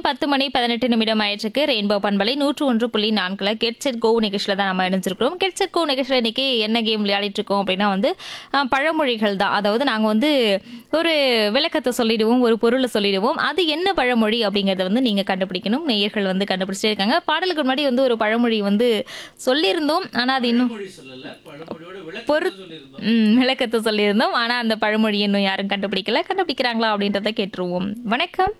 பத்து மணி பதினெட்டு நிமிடம் ஆயிடுச்சுக்கு ரெயின்போ பண்பலை நூற்று ஒன்று புள்ளி நான்குல கெட்செட் கோ நிகழ்ச்சியில் தான் நம்ம இணைஞ்சிருக்கிறோம் கெட்செட் கோ நிகழ்ச்சியில் இன்னைக்கு என்ன கேம் விளையாடிட்டு இருக்கோம் அப்படின்னா வந்து ஆ, பழமொழிகள் தான் அதாவது நாங்கள் வந்து ஒரு விளக்கத்தை சொல்லிடுவோம் ஒரு பொருளை சொல்லிடுவோம் அது என்ன பழமொழி அப்படிங்கிறத வந்து நீங்கள் கண்டுபிடிக்கணும் நேயர்கள் வந்து கண்டுபிடிச்சிட்டே இருக்காங்க பாடலுக்கு முன்னாடி வந்து ஒரு பழமொழி வந்து சொல்லியிருந்தோம் ஆனால் அது இன்னும் பொரு ம், விளக்கத்தை சொல்லியிருந்தோம் ஆனால் அந்த பழமொழி இன்னும் யாரும் கண்டுபிடிக்கல கண்டுபிடிக்கிறாங்களா அப்படின்றத கேட்டுருவோம் வணக்கம்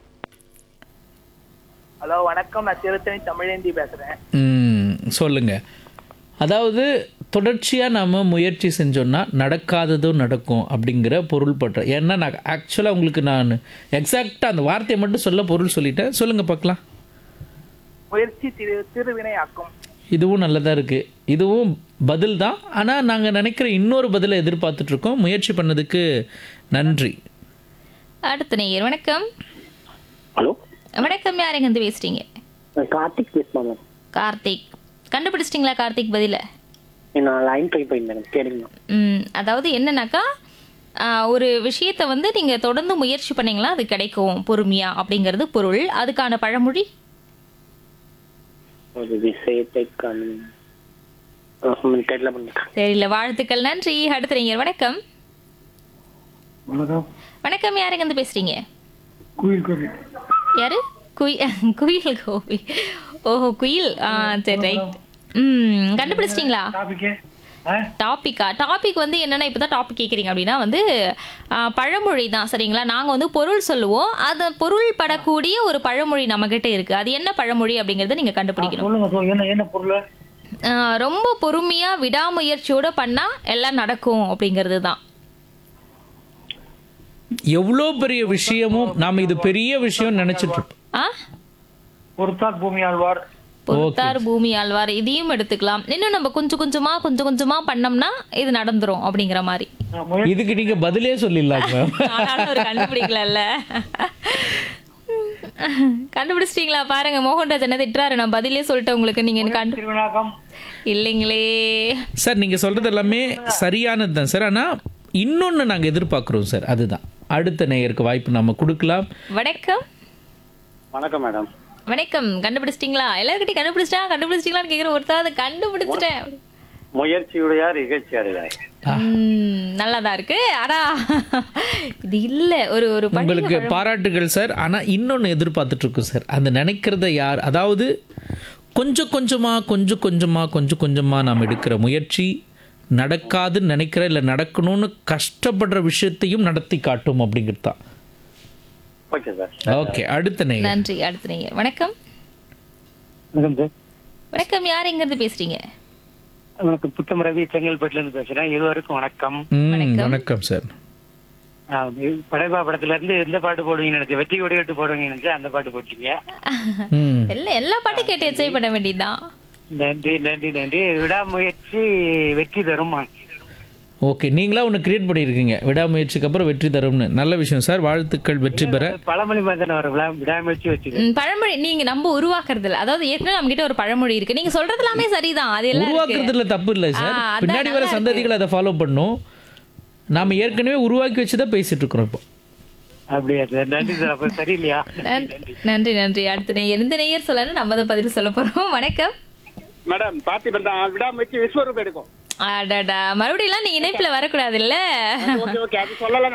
ஹலோ வணக்கம் நான் திருத்தணி தமிழேந்தி பேசுறேன் ம், சொல்லுங்க அதாவது தொடர்ச்சியாக நம்ம முயற்சி செஞ்சோம்னா நடக்காததும் நடக்கும் அப்படிங்கிற பொருள் பற்ற ஏன்னா நான் ஆக்சுவலாக உங்களுக்கு நான் எக்ஸாக்டாக அந்த வார்த்தையை மட்டும் சொல்ல பொருள் சொல்லிட்டேன் சொல்லுங்க பார்க்கலாம் முயற்சி திரு திருவினையாக்கும் இதுவும் நல்லதாக இருக்குது இதுவும் பதில் தான் ஆனால் நாங்கள் நினைக்கிற இன்னொரு பதிலை எதிர்பார்த்துட்டு இருக்கோம் முயற்சி பண்ணதுக்கு நன்றி அடுத்த நேயர் வணக்கம் ஹலோ வணக்கம் யார் எங்கேருந்து பேசுறீங்க நான் கார்த்திக் பேசுமா மேம் கார்த்திக் கண்டுபிடிச்சிட்டிங்களா கார்த்திக் பதில நான் லைன் ட்ரை பண்ணியிருந்தேன் கேளுங்க ம், அதாவது என்னன்னாக்கா ஆ, ஒரு விஷயத்தை வந்து நீங்க தொடர்ந்து முயற்சி பண்ணீங்களா அது கிடைக்கும் பொறுமையா அப்படிங்கிறது பொருள் அதுக்கான பழமொழி ஒரு விஷயத்தை கண் தெரியல பண்ணிருக்கேன் தெரியல வாழ்த்துக்கள் நன்றி அடுத்த நேயர் வணக்கம் வணக்கம் வணக்கம் யார் எங்கேருந்து பேசுறீங்க குயில் கோவில் யாரு குயில் குயில் கோபி ஓஹோ குயில் ஆ சரி ரைட் ம் கண்டுபிடிச்சிட்டிங்களா டாபிக்கு டாப்பிக்கா டாபிக் வந்து என்னன்னா இப்பதான் டாபிக் கேக்குறீங்க அப்படின்னா வந்து ஆ, பழமொழி தான் சரிங்களா நாங்க வந்து பொருள் சொல்லுவோம் அது பொருள் படக்கூடிய ஒரு பழமொழி நம்ம கிட்ட இருக்கு அது என்ன பழமொழி அப்படிங்கறத நீங்க கண்டுபிடிக்கணும் சொல்லுங்க சொல் என்ன என்ன பொருள் ஆ, ரொம்ப பொறுமையா விடாமுயற்சியோட பண்ணா எல்லாம் நடக்கும் அப்படிங்கிறது தான் எவ்வளோ பெரிய விஷயமும் நாம் இது பெரிய விஷயம் நினச்சிட்டு இருப்போம் ஆ பொறுத்தார் பூமி ஆழ்வார் பொறுத்தார் பூமி ஆழ்வார் இதையும் எடுத்துக்கலாம் இன்னும் நம்ம கொஞ்சம் கொஞ்சமா கொஞ்சம் கொஞ்சமா பண்ணோம்னா இது நடந்துரும் அப்படிங்கிற மாதிரி நான் முயற்சி இதுக்கு நீங்கள் பதிலே சொல்லிடலாம் மேம் ஆனாலும் அவர் கண்டுபிடிக்கலல்ல கண்டுபிடிச்சிட்டீங்களா பாருங்க மோகன்ராஜ் என்ன திட்டுறாரு நான் பதிலே சொல்லிட்டேன் உங்களுக்கு நீங்க எனக்கு கண்டு திருவிழாக்கம் இல்லைங்களே சார் நீங்கள் சொல்கிறது எல்லாமே சரியானது தான் சார் ஆனால் இன்னொன்று நாங்கள் எதிர்பார்க்குறோம் சார் அதுதான் அடுத்த நேயருக்கு வாய்ப்பு நம்ம கொடுக்கலாம் வணக்கம் வணக்கம் மேடம் வணக்கம் கண்டுபிடிச்சிட்டீங்களா எல்லாருக்கிட்டையும் கண்டுபிடிச்சிட்டா கண்டுபிடிச்சிட்டீங்களான்னு கேக்குற ஒருத்தர் அதை கண்டுபிடிச்சிட்டேன் முயற்சியுடையார் இகழ்ச்சி அடையார் உம், நல்லாதான் இருக்கு ஆனா இது இல்ல ஒரு ஒரு பண்டிகை உங்களுக்கு பழம். பாராட்டுகள் சார் ஆனால் இன்னொன்று எதிர்பார்த்துட்டு இருக்கோம் சார் அந்த நினைக்கிறத யார் அதாவது கொஞ்சம் கொஞ்சமாக கொஞ்சம் கொஞ்சமாக கொஞ்சம் கொஞ்சமாக நாம் எடுக்கிற முயற்சி நடக்காதுன்னு நினைக்கிற இல்லை நடக்கணும்னு கஷ்டப்படுற விஷயத்தையும் நடத்தி காட்டும் அப்படிங்கிறது தான் ஓகே சார் ஓகே அடுத்த நேயர் நன்றி அடுத்த நீங்க வணக்கம் வணக்கம் சார் வணக்கம் யார் எங்க இருந்து பேசுறீங்க வணக்கம் புத்தம் ரவி செங்கல்பட்டுல இருந்து பேசுறேன் இருவருக்கும் வணக்கம் ம் வணக்கம் சார் ஆஹ் இது படைப்பா படத்துல இருந்து எந்த பாட்டு போடுவீங்கன்னு நினைச்சேன் வெற்றி கொடி கட்டு போடுவீங்கன்னு நினைச்சேன் அந்த பாட்டு போட்டீங்க ம் எல்லா எல்லா பாட்டும் கேட்டு என்ஜாய் பண்ண வேண்டியதுதான் நன்றி நன்றி நன்றி விடாமுயற்சி வெற்றி தருமா ஓகே நீங்களா ஒன்று கிரியேட் பண்ணியிருக்கீங்க விடாமுயற்சிக்கு அப்புறம் வெற்றி தரும்னு நல்ல விஷயம் சார் வாழ்த்துக்கள் வெற்றி பெற பழமொழி மாதிரி தானே வரும் விடா- விடாமுயற்சி வச்சு ம், பழமொழி நீங்க நம்ம உருவாக்குறது இல்ல அதாவது ஏற்கனவே நம்ம கிட்ட ஒரு பழமொழி இருக்கு நீங்க சொல்றது எல்லாமே சரிதான் அது எல்லாம் இருக்கு. உருவாக்குறதுல தப்பு இல்லை சார் ஆ, அதான் பின்னாடி வர நல்லா சந்ததிகள் அதை ஃபாலோ பண்ணும் நாம ஏற்கனவே உருவாக்கி வச்சு தான் பேசிட்டு இருக்கிறோம் இப்போ அப்படியா சார் நன்றி சார் அப்ப சரியில்லையா நன்றி நன்றி நன்றி அடுத்த நேயர் எந்த நேயர் சொல்லணும் நம்ம தான் பதில் சொல்ல போறோம் வணக்கம் மேடம் பார்த்திபன் தான் விடாமுயற்சி விஸ்வரூபம் எடுக்கும் அடடா மறுபடியும் எல்லாம் நீ இணைப்புல வரக்கூடாது இல்ல ஓகே ஓகே அது சொல்லலாம்